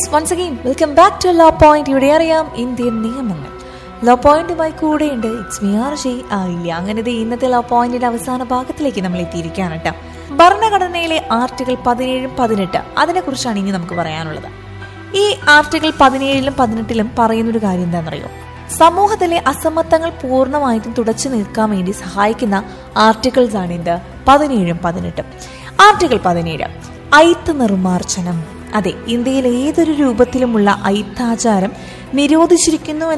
once again welcome back to low point ഇവിടെ അറിയാം Indian നിയമങ്ങൾ ലോ പോയിന്റുമായി കൂടെയുണ്ട് ഇറ്റ്സ് മി ആർ ഷെയ് ആയില്ല അങ്ങനെ ദേ ഇന്നത്തെ ലോ പോയിന്റിന്റെ അവസാന ഭാഗത്തിലേക്ക് നമ്മൾ എത്തിയിരിക്കുകയാണ് കേട്ടോ ഭരണഘടനയിലെ ആർട്ടിക്കിൾ പതിനേഴും പതിനെട്ട് അതിനെക്കുറിച്ചാണ് ഇനി നമുക്ക് പറയാനുള്ളത് ഈ ആർട്ടിക്കിൾ പതിനേഴിലും പതിനെട്ടിലും പറയുന്നൊരു കാര്യം എന്താണെന്നറിയോ സമൂഹത്തിലെ അസമത്വങ്ങൾ പൂർണ്ണമായിട്ടും തുടച്ചു നിൽക്കാൻ വേണ്ടി സഹായിക്കുന്ന ആർട്ടിക്കിൾസ് ആണ് ഇത് പതിനേഴും പതിനെട്ടും ആർട്ടിക്കിൾ പതിനേഴ് ഐത്ത് നിർമാർജനം അതെ ഇന്ത്യയിൽ ഏതൊരു രൂപത്തിലുമുള്ള ഐത്താചാരം നിരോധിച്ചിരിക്കുന്നു